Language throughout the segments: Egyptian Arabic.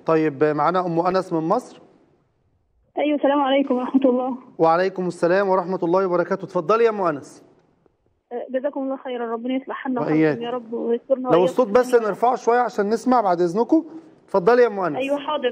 طيب معانا ام انس من مصر ايوه السلام عليكم ورحمه الله وعليكم السلام ورحمه الله وبركاته اتفضلي يا ام انس أه، جزاكم الله خيرا ربنا يصلح حالنا وإياك. وحالكم يا رب ويسترنا لو وإياكم الصوت بس جميعاً. نرفعه شويه عشان نسمع بعد اذنكم اتفضلي يا ام انس ايوه حاضر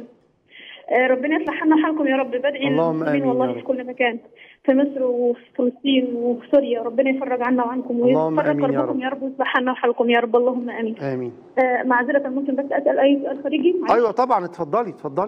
أه، ربنا يصلح حالنا وحالكم يا رب بدعي اللهم للمسلمين آمين والله يا في رب. كل مكان في مصر وفي فلسطين وفي سوريا ربنا يفرج عنا وعنكم اللهم ويفرج آمين يا كربكم رب. يا رب ويصلح حالنا وحالكم يا رب اللهم امين امين أه، معذره ممكن بس اسال اي سؤال خارجي معلش. ايوه طبعا اتفضلي اتفضلي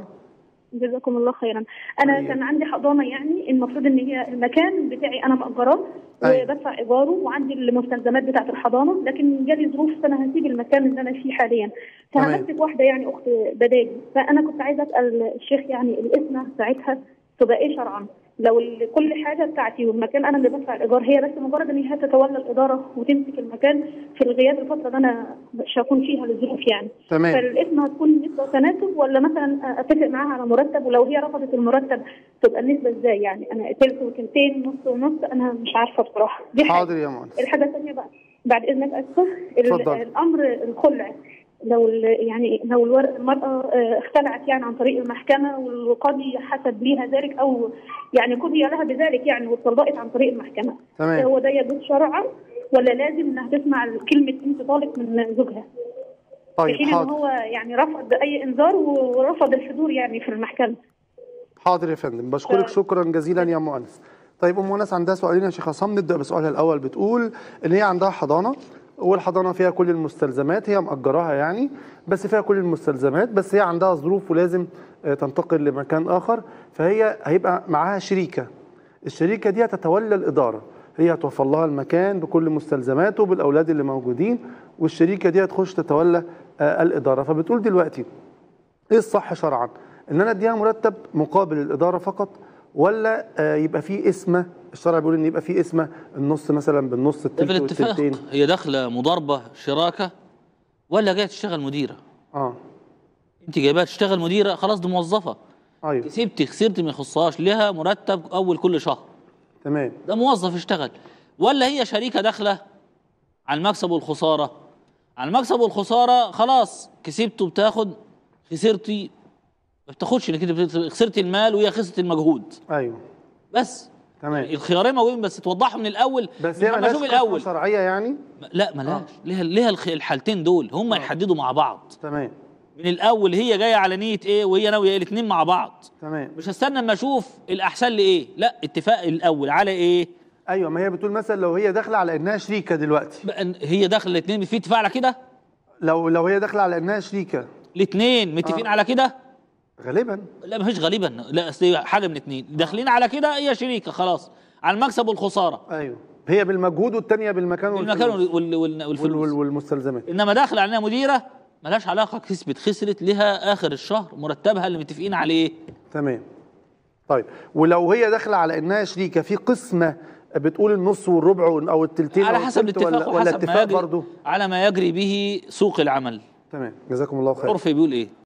جزاكم الله خيرا انا أيوة. كان عندي حضانه يعني المفروض ان هي المكان بتاعي انا مأجراه أيوة. وبدفع ايجاره وعندي المستلزمات بتاعه الحضانه لكن جالي ظروف فانا هسيب المكان اللي انا فيه حاليا تمام. فهمسك واحده يعني اخت بدالي فانا كنت عايزه اسال الشيخ يعني الاسم ساعتها تبقى ايه شرعا لو ال- كل حاجه بتاعتي والمكان انا اللي بدفع الايجار هي بس مجرد ان هي تتولى الاداره وتمسك المكان في الغياب الفتره اللي انا مش هكون فيها للظروف يعني تمام فالاسم هتكون نسبة وتناسب ولا مثلا اتفق معاها على مرتب ولو هي رفضت المرتب تبقى النسبة ازاي يعني انا تلت وتلتين نص ونص انا مش عارفة بصراحة دي حاجة حاضر يا ام انس الحاجة الثانية بقى بعد اذنك اسفة ال- اتفضل. الامر الخلع لو ال- يعني لو الور- المرأة آه، اختلعت يعني عن طريق المحكمة والقاضي حسب ليها ذلك او يعني قضي لها بذلك يعني واتطلقت عن طريق المحكمة تمام هو ده يجوز شرعا ولا لازم انها تسمع كلمة انت طالق من زوجها؟ في طيب حين ان حاضر هو يعني رفض اي انذار ورفض الحضور يعني في المحكمه حاضر يا فندم بشكرك ف- شكرا جزيلا يا ام انس طيب ام انس عندها سؤالين يا شيخ عصام نبدا بسؤالها الاول بتقول ان هي عندها حضانه والحضانه فيها كل المستلزمات هي مأجراها يعني بس فيها كل المستلزمات بس هي عندها ظروف ولازم آه، تنتقل لمكان اخر فهي هيبقى معاها شريكه الشريكه دي هتتولى الاداره هي هتوفر لها المكان بكل مستلزماته بالاولاد اللي موجودين والشريكه دي هتخش تتولى آه، الاداره فبتقول دلوقتي ايه الصح شرعا ان انا اديها مرتب مقابل الاداره فقط ولا آه، يبقى فيه اسمه الشرع بيقول ان يبقى فيه اسمه النص مثلا بالنص ده التلت بالاتفاق والتلتين هي داخله مضاربه شراكه ولا جايه تشتغل مديره اه انت جايباها تشتغل مديره خلاص دي موظفه ايوه كسبتي خسرتي ما يخصهاش لها مرتب اول كل شهر تمام ده موظف اشتغل ولا هي شريكه داخله على المكسب والخساره على المكسب والخساره خلاص كسبته بتاخد خسرتي ما بتاخدش انك انت بت- خسرتي المال وهي خسرت المجهود ايوه بس تمام الخيارين موجودين بس توضحوا من الاول بس مش هي لما ملهاش اشوف قصة الاول شرعيه يعني لا ملاش ليها ليها الخ- الحالتين دول هم يحددوا مع بعض تمام من الاول هي جايه على نيه ايه وهي ناويه ايه الاثنين مع بعض تمام مش هستنى اما اشوف الاحسن لايه لا اتفاق الاول على ايه ايوه ما هي بتقول مثلا لو هي داخله على انها شريكه دلوقتي بقى إن هي داخله الاثنين في اتفاق على كده لو لو هي داخله على انها شريكه الاثنين متفقين آه. على كده غالبا لا مفيش غالبا لا أصل هي حاجه من اثنين داخلين على كده هي شريكه خلاص على المكسب والخساره ايوه هي بالمجهود والتانيه بالمكان المكان والفلوس. وال- وال- وال- والفلوس وال- والمستلزمات انما داخله على انها مديره ملهاش علاقه كسبت خسرت لها اخر الشهر مرتبها اللي متفقين عليه تمام طيب ولو هي داخله على انها شريكه في قسمه بتقول النص والربع او التلتين على أو حسب التلت الاتفاق ولا, ولا وحسب ما اتفاق يجري برضه على ما يجري به سوق العمل تمام جزاكم الله خير عرفي بيقول ايه